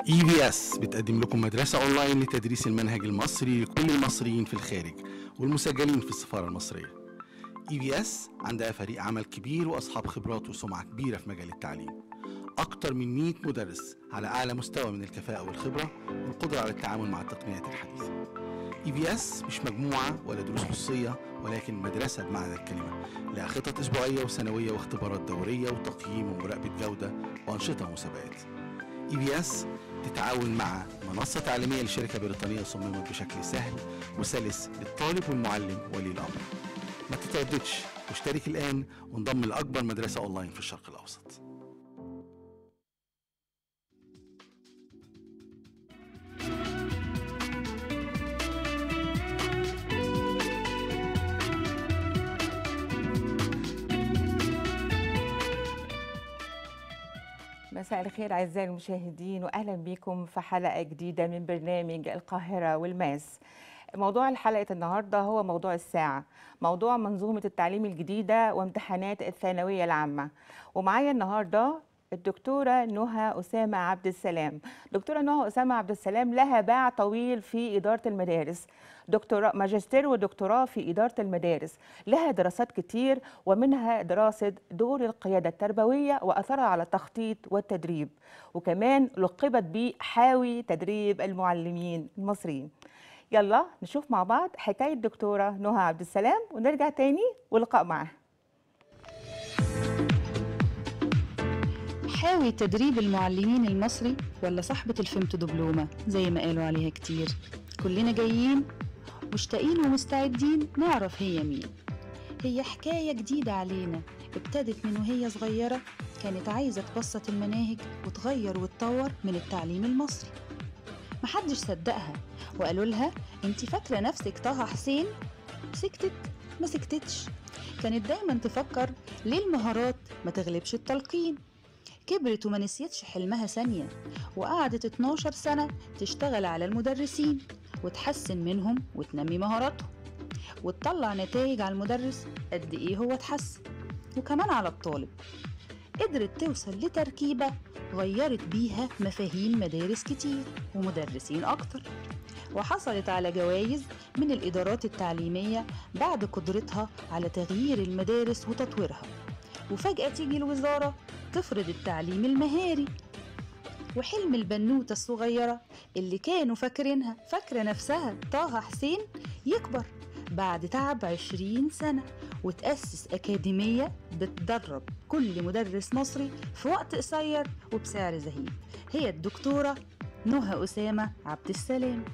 اي بي اس بتقدم لكم مدرسة اونلاين لتدريس المنهج المصري لكل المصريين في الخارج والمسجلين في السفارة المصرية. اي بي اس عندها فريق عمل كبير واصحاب خبرات وسمعة كبيرة في مجال التعليم. أكتر من 100 مدرس على أعلى مستوى من الكفاءة والخبرة والقدرة على التعامل مع التقنيات الحديثة. اي بي اس مش مجموعة ولا دروس خصوصية ولكن مدرسة بمعنى الكلمة لها خطط أسبوعية وسنوية واختبارات دورية وتقييم ومراقبة جودة وأنشطة ومسابقات. اي بي اس تتعاون مع منصة تعليمية لشركة بريطانية صممت بشكل سهل وسلس للطالب والمعلم ولي الأمر. ما تترددش واشترك الآن وانضم لأكبر مدرسة أونلاين في الشرق الأوسط. مساء الخير أعزائي المشاهدين وأهلا بكم في حلقة جديدة من برنامج القاهرة والماس موضوع الحلقة النهاردة هو موضوع الساعة موضوع منظومة التعليم الجديدة وامتحانات الثانوية العامة ومعايا النهاردة الدكتورة نهى أسامة عبد السلام دكتورة نهى أسامة عبد السلام لها باع طويل في إدارة المدارس دكتوراه ماجستير ودكتوراه في إدارة المدارس لها دراسات كتير ومنها دراسة دور القيادة التربوية وأثرها على التخطيط والتدريب وكمان لقبت بحاوي تدريب المعلمين المصريين يلا نشوف مع بعض حكاية دكتورة نهى عبد السلام ونرجع تاني ولقاء معها حاوي تدريب المعلمين المصري ولا صاحبة الفيمتو دبلومة زي ما قالوا عليها كتير كلنا جايين مشتاقين ومستعدين نعرف هي مين هي حكاية جديدة علينا ابتدت من وهي صغيرة كانت عايزة تبسط المناهج وتغير وتطور من التعليم المصري محدش صدقها وقالوا لها انت فاكرة نفسك طه حسين سكتت ما سكتتش كانت دايما تفكر ليه المهارات ما تغلبش التلقين كبرت وما نسيتش حلمها ثانية وقعدت 12 سنة تشتغل على المدرسين وتحسن منهم وتنمي مهاراتهم وتطلع نتائج على المدرس قد ايه هو اتحسن وكمان على الطالب قدرت توصل لتركيبة غيرت بيها مفاهيم مدارس كتير ومدرسين أكتر وحصلت على جوائز من الإدارات التعليمية بعد قدرتها على تغيير المدارس وتطويرها وفجأة تيجي الوزارة تفرض التعليم المهاري وحلم البنوتة الصغيرة اللي كانوا فاكرينها فاكرة نفسها طه حسين يكبر بعد تعب عشرين سنة وتأسس أكاديمية بتدرب كل مدرس مصري في وقت قصير وبسعر زهيد هي الدكتورة نهى أسامة عبد السلام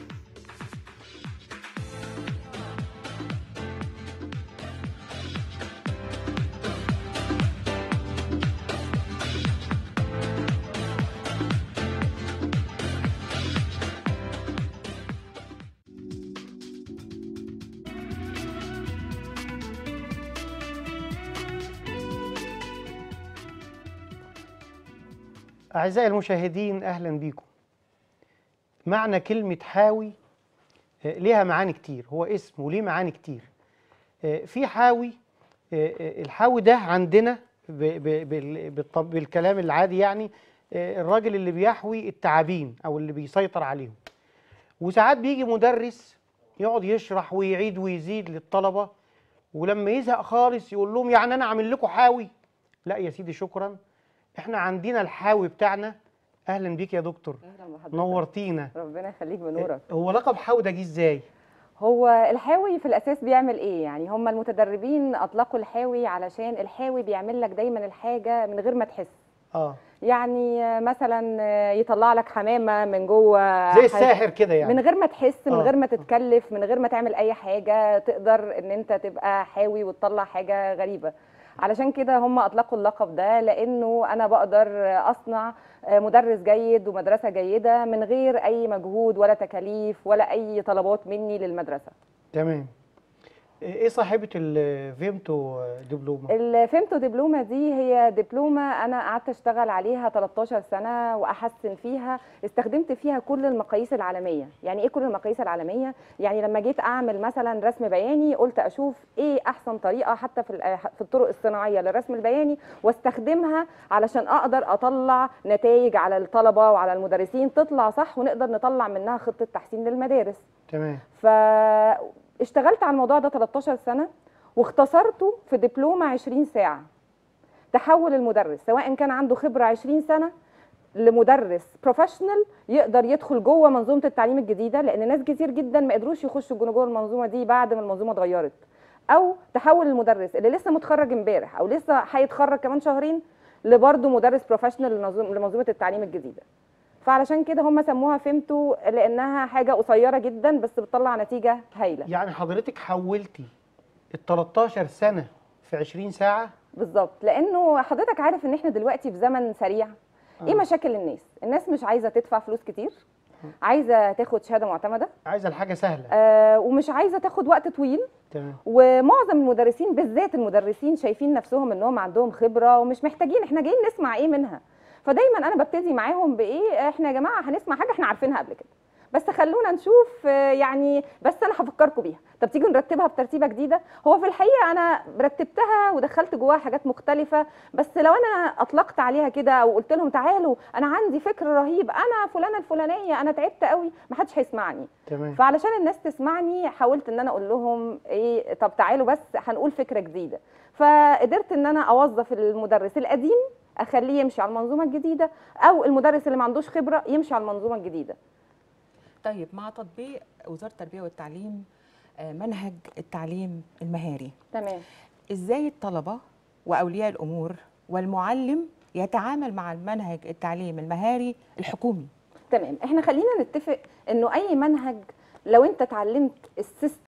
أعزائي المشاهدين أهلا بكم معنى كلمة حاوي آه، ليها معاني كتير هو اسم وليه معاني كتير آه، في حاوي آه، آه، الحاوي ده عندنا ب- ب- بال- بالطب- بالكلام العادي يعني آه، الراجل اللي بيحوي التعابين أو اللي بيسيطر عليهم وساعات بيجي مدرس يقعد يشرح ويعيد ويزيد للطلبة ولما يزهق خالص يقول لهم يعني أنا عامل لكم حاوي لا يا سيدي شكرا احنا عندنا الحاوي بتاعنا اهلا بيك يا دكتور اهلا بحضرتك نورتينا ربنا يخليك بنورك هو لقب حاوي ده جه ازاي هو الحاوي في الاساس بيعمل ايه يعني هم المتدربين اطلقوا الحاوي علشان الحاوي بيعمل لك دايما الحاجه من غير ما تحس اه يعني مثلا يطلع لك حمامه من جوه زي حاجة- الساحر كده يعني من غير ما تحس من آه. غير ما تتكلف من غير ما تعمل اي حاجه تقدر ان انت تبقى حاوي وتطلع حاجه غريبه علشان كده هم اطلقوا اللقب ده لانه انا بقدر اصنع مدرس جيد ومدرسه جيده من غير اي مجهود ولا تكاليف ولا اي طلبات مني للمدرسه تمام ايه صاحبه الفيمتو دبلومه الفيمتو دبلومه دي هي دبلومه انا قعدت اشتغل عليها 13 سنه واحسن فيها استخدمت فيها كل المقاييس العالميه يعني ايه كل المقاييس العالميه يعني لما جيت اعمل مثلا رسم بياني قلت اشوف ايه احسن طريقه حتى في ال- في الطرق الصناعيه للرسم البياني واستخدمها علشان اقدر اطلع نتائج على الطلبه وعلى المدرسين تطلع صح ونقدر نطلع منها خطه تحسين للمدارس تمام فاشتغلت على الموضوع ده 13 سنه واختصرته في دبلومه 20 ساعه تحول المدرس سواء كان عنده خبره 20 سنه لمدرس بروفيشنال يقدر يدخل جوه منظومه التعليم الجديده لان ناس كتير جدا ما قدروش يخشوا جوه المنظومه دي بعد ما المنظومه اتغيرت او تحول المدرس اللي لسه متخرج امبارح او لسه هيتخرج كمان شهرين لبرضه مدرس بروفيشنال لنظم- لمنظومه التعليم الجديده فعلشان كده هم سموها فيمتو لانها حاجه قصيره جدا بس بتطلع نتيجه هايله يعني حضرتك حولتي ال 13 سنه في 20 ساعه بالظبط لانه حضرتك عارف ان احنا دلوقتي في زمن سريع ايه آه. مشاكل الناس الناس مش عايزه تدفع فلوس كتير عايزه تاخد شهاده معتمده عايزه الحاجه سهله آه ومش عايزه تاخد وقت طويل تمام ومعظم المدرسين بالذات المدرسين شايفين نفسهم انهم عندهم خبره ومش محتاجين احنا جايين نسمع ايه منها فدايما انا ببتدي معاهم بايه احنا يا جماعه هنسمع حاجه احنا عارفينها قبل كده بس خلونا نشوف آه، يعني بس انا هفكركم بيها طب تيجوا نرتبها بترتيبه جديده هو في الحقيقه انا رتبتها ودخلت جواها حاجات مختلفه بس لو انا اطلقت عليها كده او قلت لهم تعالوا انا عندي فكر رهيب انا فلانه الفلانيه انا تعبت قوي محدش هيسمعني تمام فعلشان الناس تسمعني حاولت ان انا اقول لهم ايه طب تعالوا بس هنقول فكره جديده فقدرت ان انا اوظف المدرس القديم اخليه يمشي على المنظومه الجديده او المدرس اللي ما عندوش خبره يمشي على المنظومه الجديده طيب مع تطبيق وزاره التربيه والتعليم آه، منهج التعليم المهاري تمام ازاي الطلبه واولياء الامور والمعلم يتعامل مع المنهج التعليم المهاري الحكومي تمام احنا خلينا نتفق انه اي منهج لو انت اتعلمت السيستم